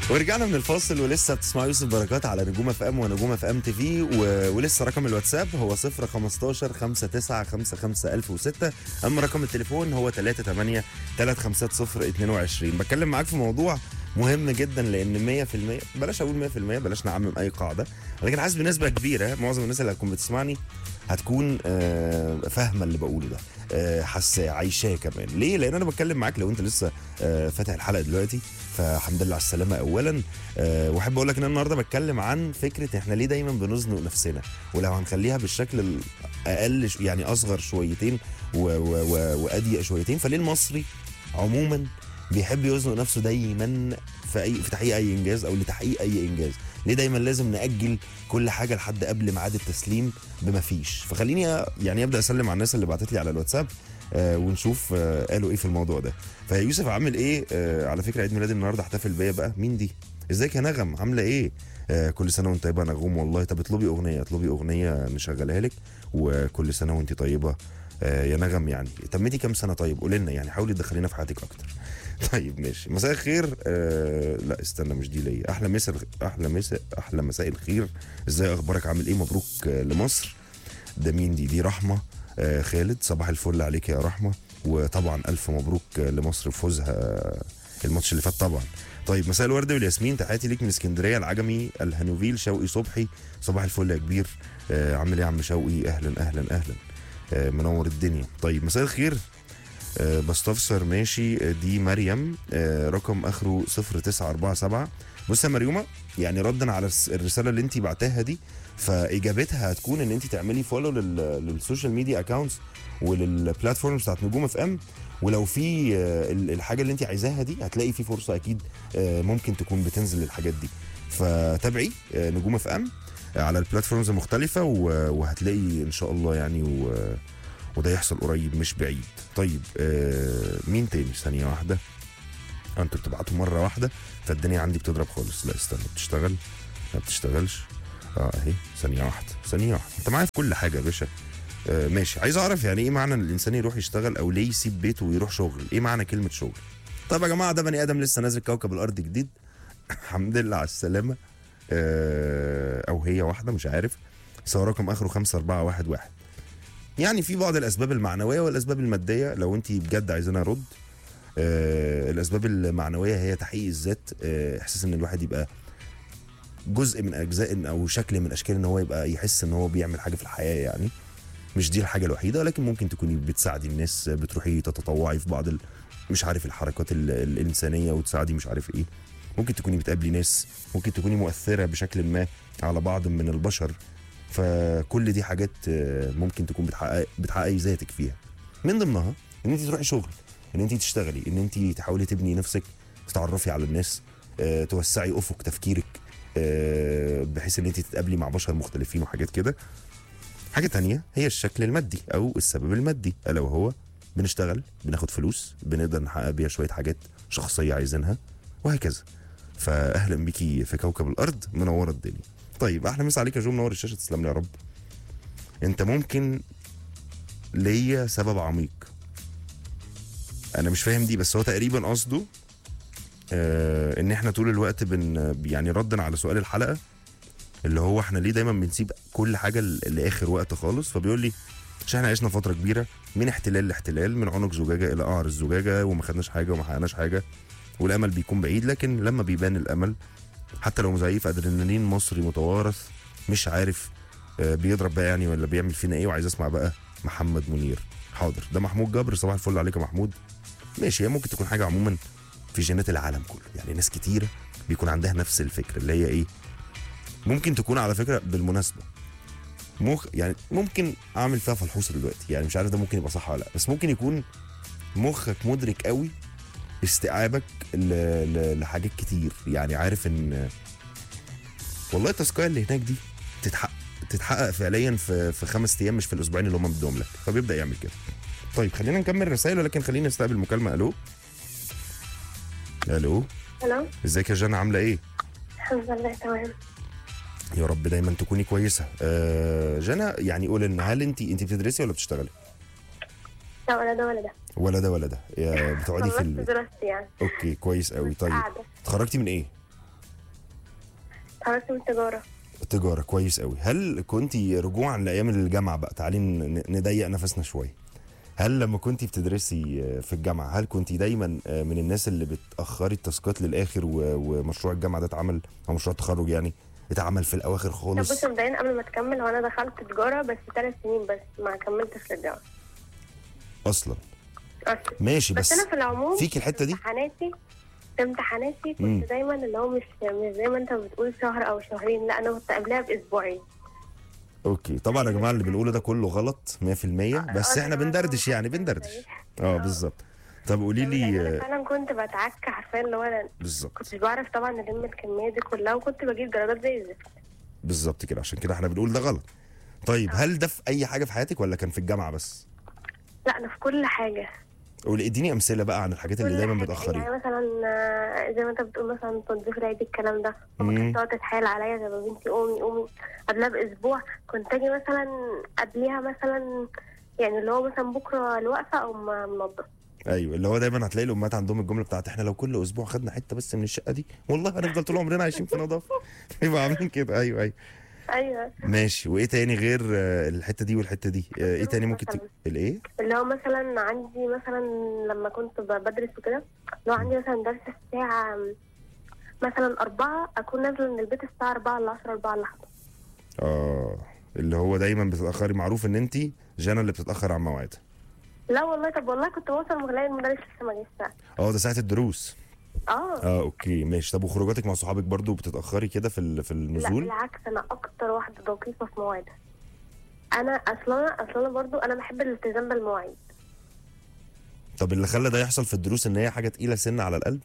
ورجعنا من الفاصل ولسه بتسمعوا يوسف بركات على نجوم اف ام ونجوم اف ام تي في و... ولسه رقم الواتساب هو 015 59 55 1006 اما رقم التليفون هو 38 350 22 بتكلم معاك في موضوع مهم جدا لان 100% بلاش اقول 100% بلاش نعمم اي قاعده لكن حاسس بنسبه كبيره معظم الناس اللي هتكون بتسمعني هتكون آه، فاهمه اللي بقوله ده آه، حاسه عايشاه كمان ليه لان انا بتكلم معاك لو انت لسه آه، فاتح الحلقه دلوقتي فالحمد لله على السلامه اولا أه واحب اقول لك ان انا النهارده بتكلم عن فكره احنا ليه دايما بنزنق نفسنا ولو هنخليها بالشكل الاقل ش- يعني اصغر شويتين و- و- و- واضيق شويتين فليه المصري عموما بيحب يزنق نفسه دايما في اي في تحقيق اي انجاز او لتحقيق اي انجاز ليه دايما لازم ناجل كل حاجه لحد قبل ميعاد التسليم بما فيش فخليني أ- يعني ابدا اسلم على الناس اللي بعتت لي على الواتساب آه ونشوف آه قالوا ايه في الموضوع ده فيوسف عامل ايه آه على فكره عيد ميلادي النهارده احتفل بيا بقى مين دي ازيك يا نغم عامله ايه آه كل سنه وانت طيبه يا نغوم والله طب اطلبي اغنيه اطلبي اغنيه نشغلها لك وكل سنه وانت طيبه آه يا نغم يعني تميتي كام سنه طيب قولي لنا يعني حاولي تدخلينا في حياتك اكتر طيب ماشي مساء الخير آه لا استنى مش دي ليا احلى مساء احلى مساء احلى مساء الخير ازاي اخبارك عامل ايه مبروك آه لمصر ده مين دي دي رحمه آه خالد صباح الفل عليك يا رحمه وطبعا الف مبروك آه لمصر بفوزها آه، الماتش اللي فات طبعا طيب مساء الورد والياسمين تحياتي ليك من اسكندريه العجمي الهنوفيل شوقي صبحي صباح الفل يا كبير آه عامل ايه يا عم شوقي اهلا اهلا اهلا آه منور الدنيا طيب مساء الخير آه بستفسر ماشي آه، دي مريم آه رقم اخره 0947 بص يا مريومه يعني ردا على الس- الرساله اللي انت بعتها دي فاجابتها هتكون ان انت تعملي فولو للسوشيال ميديا اكونتس وللبلاتفورمز بتاعت نجوم اف ام ولو في آه، ال- الحاجه اللي انت عايزاها دي هتلاقي في فرصه اكيد آه، ممكن تكون بتنزل الحاجات دي فتابعي آه، نجوم اف ام على البلاتفورمز المختلفه و- وهتلاقي ان شاء الله يعني و وده يحصل قريب مش بعيد طيب آه مين تاني ثانيه واحده آه، انتوا بتبعتوا مره واحده فالدنيا عندي بتضرب خالص لا استنى بتشتغل ما بتشتغلش اه اهي ثانيه واحده ثانيه واحده انت معايا في كل حاجه يا باشا آه ماشي عايز اعرف يعني ايه معنى ان الانسان يروح يشتغل او ليه يسيب بيته ويروح شغل ايه معنى كلمه شغل طب يا جماعه ده بني ادم لسه نازل كوكب الارض جديد الحمد لله على السلامه آه او هي واحده مش عارف سواء رقم اخره 5411 يعني في بعض الاسباب المعنويه والاسباب الماديه لو انت بجد عايزانا ارد آه الاسباب المعنويه هي تحقيق الذات آه احساس ان الواحد يبقى جزء من اجزاء او شكل من اشكال ان هو يبقى يحس ان هو بيعمل حاجه في الحياه يعني مش دي الحاجه الوحيده ولكن ممكن تكوني بتساعدي الناس بتروحي تتطوعي في بعض ال... مش عارف الحركات ال... الانسانيه وتساعدي مش عارف ايه ممكن تكوني بتقابلي ناس ممكن تكوني مؤثره بشكل ما على بعض من البشر فكل دي حاجات آه، ممكن تكون بتحقق بتحققي ذاتك فيها من ضمنها ان انت تروحي شغل ان انت تشتغلي ان انت تحاولي تبني نفسك تتعرفي على الناس آه، توسعي افق تفكيرك آه، بحيث ان انت تتقابلي مع بشر مختلفين وحاجات كده حاجه تانية هي الشكل المادي او السبب المادي الا وهو بنشتغل بناخد فلوس بنقدر نحقق بيها شويه حاجات شخصيه عايزينها وهكذا فاهلا بيكي في كوكب الارض منوره الدنيا طيب احلى مسا عليك يا جو منور الشاشه تسلم لي يا رب انت ممكن ليا سبب عميق انا مش فاهم دي بس هو تقريبا قصده آه ان احنا طول الوقت بن يعني ردا على سؤال الحلقه اللي هو احنا ليه دايما بنسيب كل حاجه ل- لاخر وقت خالص فبيقول لي عشان احنا عشنا فتره كبيره من احتلال لاحتلال من عنق زجاجه الى قعر الزجاجه وما خدناش حاجه وما حققناش حاجه والامل بيكون بعيد لكن لما بيبان الامل حتى لو مزيف ادرينالين مصري متوارث مش عارف آه، بيضرب بقى يعني ولا بيعمل فينا ايه وعايز اسمع بقى محمد منير حاضر ده محمود جبر صباح الفل عليك يا محمود ماشي هي ممكن تكون حاجه عموما في جينات العالم كله يعني ناس كتيره بيكون عندها نفس الفكره اللي هي ايه ممكن تكون على فكره بالمناسبه مخ يعني ممكن اعمل فيها فلحوصه دلوقتي يعني مش عارف ده ممكن يبقى صح ولا لا بس ممكن يكون مخك مدرك قوي استيعابك ل- ل- لحاجات كتير يعني عارف ان والله التاسكايه اللي هناك دي تتحقق تتحقق فعليا في في خمس ايام مش في الاسبوعين اللي هم مديهم لك فبيبدا يعمل كده طيب خلينا نكمل رسائل ولكن خلينا نستقبل مكالمه الو الو الو ازيك يا جنى عامله ايه الحمد لله تمام يا رب دايما تكوني كويسه آه جنى يعني قول لنا هل انت انت بتدرسي ولا بتشتغلي لا ولا ده ولا ده ولا ده ولا ده يا بتقعدي في خلصت البيت دراستي يعني اوكي كويس قوي طيب قاعدة اتخرجتي من ايه اتخرجت من تجارة تجاره كويس قوي هل كنتي رجوعا لايام الجامعه بقى تعالي ن- نضيق نفسنا شويه هل لما كنتي بتدرسي في الجامعه هل كنتي دايما من الناس اللي بتاخري التاسكات للاخر و- ومشروع الجامعه ده اتعمل او مشروع التخرج يعني اتعمل في الاواخر طب خالص بص مبدئيا قبل ما تكمل هو انا دخلت تجارة بس ثلاث سنين بس ما كملتش للجامعة اصلا أصلاً. ماشي بس بس انا في العموم فيك الحته دي امتحاناتي في امتحاناتي مم. كنت دايما اللي هو مش مش زي ما انت بتقول شهر او شهرين لا انا كنت قبلها باسبوعين اوكي طبعا يا جماعه اللي بنقوله ده كله غلط 100% بس آه، احنا ده بندردش يعني بندردش اه بالظبط طب قولي لأن لي انا آه، فعلا كنت بتعك حرفيا اللي هو انا بالظبط كنتش بعرف طبعا الم الكميه دي كلها وكنت بجيب درجات زي الزفت بالظبط كده عشان كده احنا بنقول ده غلط طيب هل ده في اي حاجه في حياتك ولا كان في الجامعه بس لا انا في كل حاجه قولي اديني امثله بقى عن الحاجات اللي كل دايما حاجة. بتاخريها يعني مثلا آه، زي ما انت بتقول مثلا تنظيف العيد الكلام ده مم. كنت تقعد تتحايل عليا زي ما بنتي قومي قومي قبلها باسبوع كنت اجي مثلا قبليها مثلا يعني اللي هو مثلا بكره الوقفه او ما منظف ايوه اللي هو دايما هتلاقي الامهات عندهم الجمله بتاعت احنا لو كل اسبوع خدنا حته بس من الشقه دي والله هنفضل طول عمرنا عايشين في نظافه يبقى عاملين كده ايوه ايوه ايوه ماشي وايه تاني غير آه، الحته دي والحته دي آه، ايه تاني ممكن ت... الايه اللي هو مثلا عندي مثلا لما كنت ب- بدرس وكده لو عندي مثلا درس الساعة مثلا أربعة أكون نازلة من البيت الساعة أربعة إلا عشرة أربعة إلا حاجة اه اللي هو دايما بتتاخري معروف ان انت جانا اللي بتتاخر عن مواعيدها لا والله طب والله كنت بوصل مغلاقي المدرس لسه ما جاش الساعة اه ده ساعه الدروس اه اه اوكي ماشي طب وخروجاتك مع صحابك برضو بتتاخري كده في ال- في لا النزول بالعكس أنا أكتر واحدة دقيقة في مواعيدها أنا أصلا أصلا برضو أنا بحب الالتزام بالمواعيد طب اللي خلى ده يحصل في الدروس ان هي حاجه تقيله سنه على القلب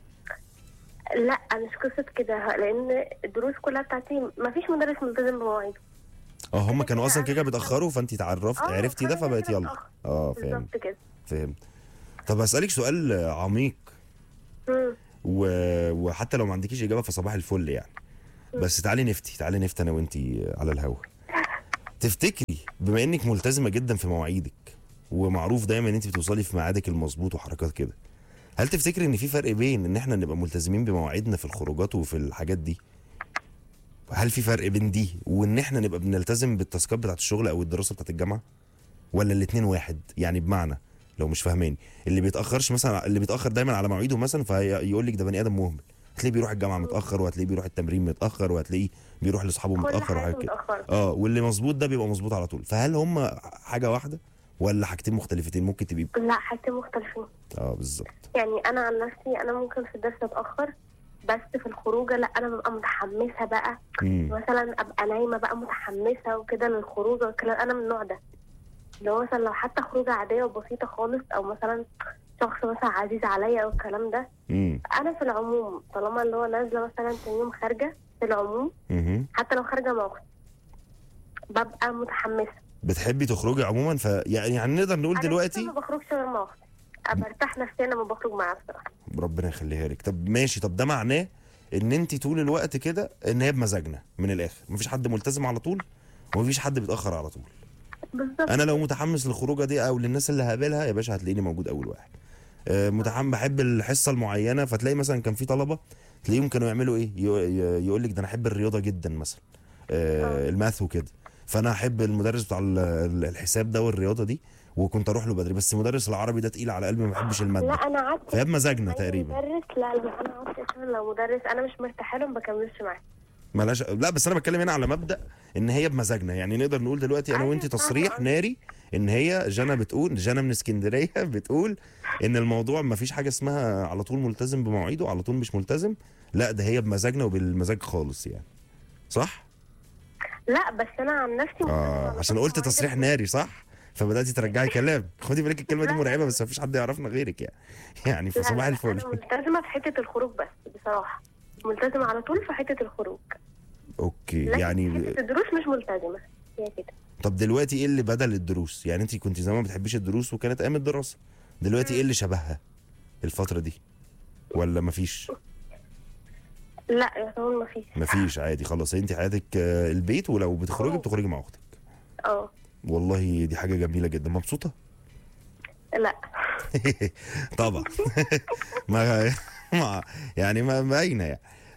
لا مش قصة كده لأن الدروس كلها بتاعتي ما فيش مدرس ملتزم بمواعيده اه هم كده كانوا كده اصلا كده أنا- بيتاخروا فانت اتعرفت آه، عرفتي ده فأنا فبقيت كده يلا بتأخر. اه فهمت بالظبط كده فهمت طب هسألك سؤال عميق و... مم. وحتى لو ما عندكيش اجابه فصباح الفل يعني بس تعالي نفتي تعالي نفتي انا وانتي على الهوا تفتكري بما انك ملتزمه جدا في مواعيدك ومعروف دايما ان انت بتوصلي في ميعادك المظبوط وحركات كده هل تفتكري ان في فرق بين ان احنا نبقى ملتزمين بمواعيدنا في الخروجات وفي الحاجات دي هل في فرق بين دي وان احنا نبقى بنلتزم بالتاسكات بتاعت الشغل او الدراسه بتاعت الجامعه ولا الاتنين واحد يعني بمعنى لو مش فاهماني اللي بيتاخرش مثلا اللي بيتاخر دايما على مواعيده مثلا فيقول لك ده بني ادم مهمل هتلاقيه بيروح الجامعه متاخر وهتلاقيه بيروح التمرين متاخر وهتلاقيه بيروح لاصحابه كل متاخر حاجة وحاجات كده متأخرة اه واللي مظبوط ده بيبقى مظبوط على طول فهل هم حاجه واحده ولا حاجتين مختلفتين ممكن تبقي لا حاجتين مختلفين اه بالظبط يعني انا عن نفسي انا ممكن في الدرس اتاخر بس في الخروجه لا انا ببقى متحمسه بقى امم مثلا ابقى نايمه بقى متحمسه وكده للخروجه والكلام انا من النوع ده اللي هو مثلا لو حتى خروجه عاديه وبسيطه خالص او مثلا شخص مثلا عزيز عليا او الكلام ده امم انا في العموم طالما اللي هو نازله مثلا تاني يوم خارجه في العموم امم حتى لو خارجه مع اختي ببقى متحمسه بتحبي تخرجي عموما ف يعني يعني نقدر نقول أنا دلوقتي ما بخرجش غير مع اختي برتاح نفسيا لما بخرج معاها بصراحه ربنا يخليها لك طب ماشي طب ده معناه ان انت طول الوقت كده ان هي بمزاجنا من الاخر مفيش حد ملتزم على طول ومفيش حد بيتاخر على طول بالظبط انا لو متحمس للخروجه دي او للناس اللي هقابلها يا باشا هتلاقيني موجود اول واحد آه، متحمس بحب الحصه المعينه فتلاقي مثلا كان في طلبه تلاقيهم كانوا يعملوا ايه يقول لك ده انا احب الرياضه جدا مثلا آه، الماث وكده فانا احب المدرس بتاع ال- ال- الحساب ده والرياضه دي وكنت اروح له بدري بس مدرس العربي ده تقيل على قلبي ما بحبش لا الماده انا قعدت فهي بمزاجنا أي تقريبا مدرس لا لا انا قعدت اساسا لو مدرس انا مش مرتاحه له ما بكملش معاه ملاش لا بس انا بتكلم هنا على مبدا ان هي بمزاجنا يعني نقدر نقول دلوقتي انا أيوة وانت فاهمة تصريح قصدك. ناري ان هي جنى بتقول جنى من اسكندريه بتقول ان الموضوع ما فيش حاجه اسمها على طول ملتزم بمواعيده على طول مش ملتزم لا ده هي بمزاجنا وبالمزاج خالص يعني صح لا بس انا عن نفسي اه عشان قلت تصريح ناري صح فبداتي ترجعي كلام خدي بالك الكلمه دي لا. مرعبه بس ما فيش حد يعرفنا غيرك يعني يعني لا، فصباح لا، الفل انا ملتزمه في حته الخروج بس بصراحه ملتزمه على طول في حته الخروج اوكي لكن يعني في حته الدروس مش ملتزمه هي كده طب دلوقتي ايه اللي بدل الدروس يعني انت كنت زمان ما بتحبيش الدروس وكانت ايام الدراسه دلوقتي ايه اللي شبهها الفتره دي ولا مفيش لا يعتبر ما فيش مفيش عادي خلاص انت حياتك آه، البيت ولو بتخرجي بتخرجي مع اختك اه والله دي حاجه جميله جدا مبسوطه لا طبعا ما ما يعني ما باينه يعني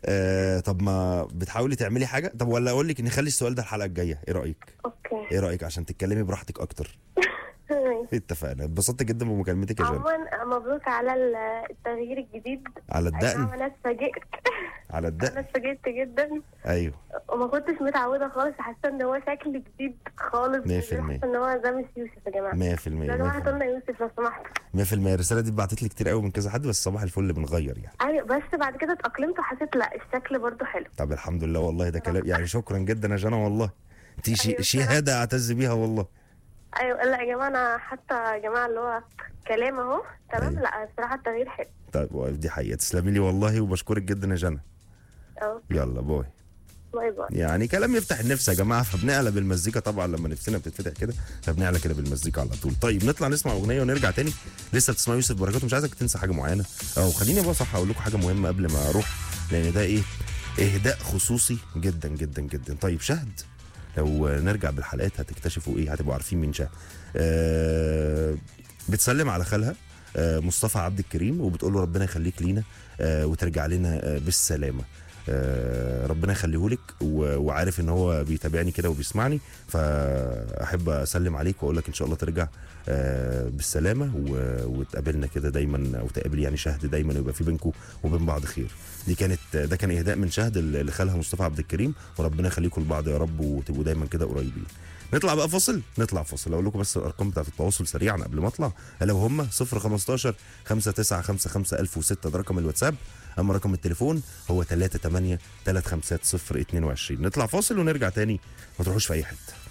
آه طب ما بتحاولي تعملي حاجه طب ولا اقول لك نخلي السؤال ده الحلقه الجايه ايه رايك اوكي ايه رايك عشان تتكلمي براحتك اكتر اتفقنا اتبسطت جدا بمكالمتك يا جنى عموما مبروك على ال- التغيير الجديد على أي نعم، الدقن انا اتفاجئت على انا الدقن اتفاجئت جدا ايوه وما كنتش متعوده خالص حاسه ان هو شكل جديد خالص مية في المية. حاسه ان هو ده مش يوسف يا جماعه 100% يا جماعه هاتوا لنا يوسف لو سمحتوا 100% الرساله دي اتبعتت لي كتير قوي من كذا حد بس صباح الفل بنغير يعني ايوه بس بعد كده اتاقلمت وحسيت لا الشكل برضو حلو طب الحمد لله والله ده كلام يعني شكرا جدا يا جنى والله انت شي- أيوة شهاده اعتز بيها والله ايوه لا يا جماعه انا حتى يا جماعه اللي هو كلام اهو تمام أيوة. لا الصراحه التغيير حلو طيب دي حقيقه تسلمي لي والله وبشكرك جدا يا جنى اهو يلا باي باي باي يعني كلام يفتح النفس يا جماعه فبنعلى بالمزيكا طبعا لما نفسنا بتتفتح كده فبنعلى كده بالمزيكا على طول طيب نطلع نسمع اغنيه ونرجع تاني لسه بتسمع يوسف بركات مش عايزك تنسى حاجه معينه او خليني بقى صح اقول لكم حاجه مهمه قبل ما اروح لان ده ايه اهداء خصوصي جدا جدا جدا طيب شهد لو نرجع بالحلقات هتكتشفوا ايه هتبقوا عارفين مين شهد آه بتسلم على خالها آه مصطفى عبد الكريم وبتقول له ربنا يخليك لينا آه وترجع لنا آه بالسلامه آه، ربنا يخليهولك و- وعارف ان هو بيتابعني كده وبيسمعني فاحب اسلم عليك واقول لك ان شاء الله ترجع آه، بالسلامه و- وتقابلنا كده دايما او تقابل يعني شهد دايما ويبقى في بينكم وبين بعض خير دي كانت ده كان اهداء من شهد اللي خالها مصطفى عبد الكريم وربنا يخليكم لبعض يا رب وتبقوا دايما كده قريبين نطلع بقى فاصل نطلع فاصل اقول لكم بس الارقام بتاعت التواصل سريعا قبل ما اطلع الا وهم 015 5955006 ده رقم الواتساب اما رقم التليفون هو 38 350 022 نطلع فاصل ونرجع تاني ما تروحوش في اي حته